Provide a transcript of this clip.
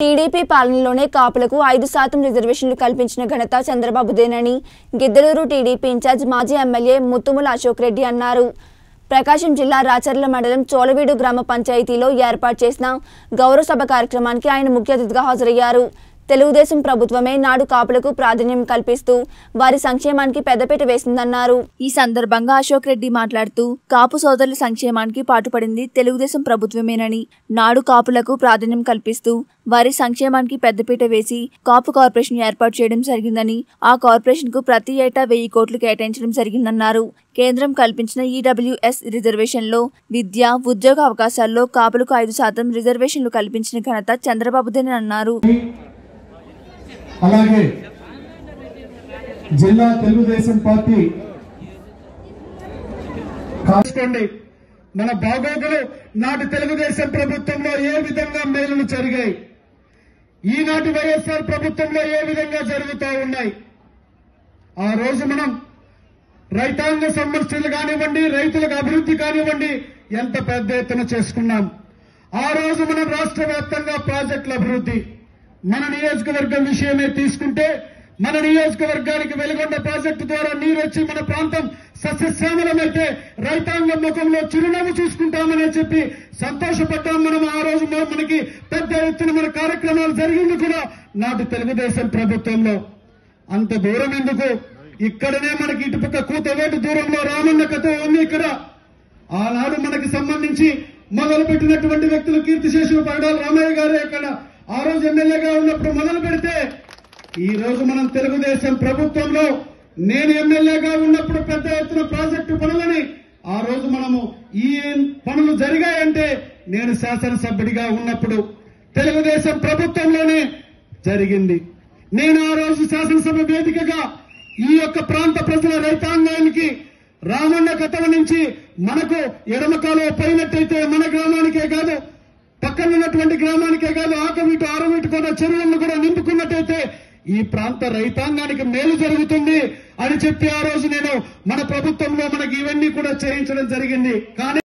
TDP పాలనలోనే కాపులకు ఐదు శాతం రిజర్వేషన్లు కల్పించిన ఘనత చంద్రబాబుదేనని గిద్దలూరు టీడీపీ ఇన్ఛార్జ్ మాజీ ఎమ్మెల్యే ముత్తుముల అశోక్ రెడ్డి అన్నారు ప్రకాశం జిల్లా రాచర్ల మండలం చోలవీడు గ్రామ పంచాయతీలో ఏర్పాటు చేసిన గౌరవ సభ కార్యక్రమానికి ఆయన ముఖ్య అతిథిగా హాజరయ్యారు తెలుగుదేశం ప్రభుత్వమే నాడు కాపులకు ప్రాధాన్యం కల్పిస్తూ వారి సంక్షేమానికి పెద్దపీట వేసిందన్నారు ఈ సందర్భంగా అశోక్ రెడ్డి మాట్లాడుతూ కాపు సోదరుల సంక్షేమానికి పాటుపడింది తెలుగుదేశం ప్రభుత్వమేనని నాడు కాపులకు ప్రాధాన్యం కల్పిస్తూ వారి సంక్షేమానికి పెద్దపీట వేసి కాపు కార్పొరేషన్ ఏర్పాటు చేయడం జరిగిందని ఆ కార్పొరేషన్ కు ప్రతి ఏటా వెయ్యి కోట్లు కేటాయించడం జరిగిందన్నారు కేంద్రం కల్పించిన ఈడబ్ల్యూఎస్ రిజర్వేషన్లో విద్య ఉద్యోగ అవకాశాల్లో కాపులకు ఐదు శాతం రిజర్వేషన్లు కల్పించిన ఘనత చంద్రబాబుదేనని అన్నారు అలాగే జిల్లా తెలుగుదేశం పార్టీ కాసుకోండి మన బాగోగులు నాటి తెలుగుదేశం ప్రభుత్వంలో ఏ విధంగా మేలులు జరిగాయి ఈనాటి వైఎస్ఆర్ ప్రభుత్వంలో ఏ విధంగా జరుగుతూ ఉన్నాయి ఆ రోజు మనం రైతాంగ సమస్యలు కానివ్వండి రైతులకు అభివృద్ధి కానివ్వండి ఎంత పెద్ద ఎత్తున చేసుకున్నాం ఆ రోజు మనం రాష్ట్ర వ్యాప్తంగా ప్రాజెక్టుల అభివృద్ధి మన నియోజకవర్గం విషయమే తీసుకుంటే మన నియోజకవర్గానికి వెలుగొండ ప్రాజెక్టు ద్వారా నీరు వచ్చి మన ప్రాంతం సస్యశ్యామలమైతే రైతాంగం ముఖంలో చిరునవ్వు చూసుకుంటామని చెప్పి సంతోషపడ్డాం మనం ఆ రోజు మన- మనకి పెద్ద ఎత్తున మన కార్యక్రమాలు జరిగింది కూడా నాటి తెలుగుదేశం ప్రభుత్వంలో అంత దూరం ఎందుకు ఇక్కడనే మనకి ఇటుపక్క కూతవేటు దూరంలో రామన్న కథ ఉంది ఇక్కడ ఆనాడు మనకి సంబంధించి మొదలు పెట్టినటువంటి వ్యక్తులు కీర్తిశేషులు పగడాల రామయ్య గారే అక్కడ ఆ రోజు ఎమ్మెల్యేగా ఉన్నప్పుడు మొదలు పెడితే ఈ రోజు మనం తెలుగుదేశం ప్రభుత్వంలో నేను ఎమ్మెల్యేగా ఉన్నప్పుడు పెద్ద ఎత్తున ప్రాజెక్టు పనులని ఆ రోజు మనము ఈ పనులు జరిగాయంటే నేను శాసనసభ్యుడిగా ఉన్నప్పుడు తెలుగుదేశం ప్రభుత్వంలోనే జరిగింది నేను ఆ రోజు శాసనసభ వేదికగా ఈ యొక్క ప్రాంత ప్రజల రైతాంగానికి రామన్న కథల నుంచి మనకు ఎడమకాలో పోయినట్టయితే మన గ్రామానికే కాదు పక్కన ఉన్నటువంటి గ్రామానికే కాదు ఆకవీటు ఆరవీటు కూడా చెరువులను కూడా నింపుకున్నట్టయితే ఈ ప్రాంత రైతాంగానికి మేలు జరుగుతుంది అని చెప్పి ఆ రోజు నేను మన ప్రభుత్వంలో మనకి ఇవన్నీ కూడా చేయించడం జరిగింది కానీ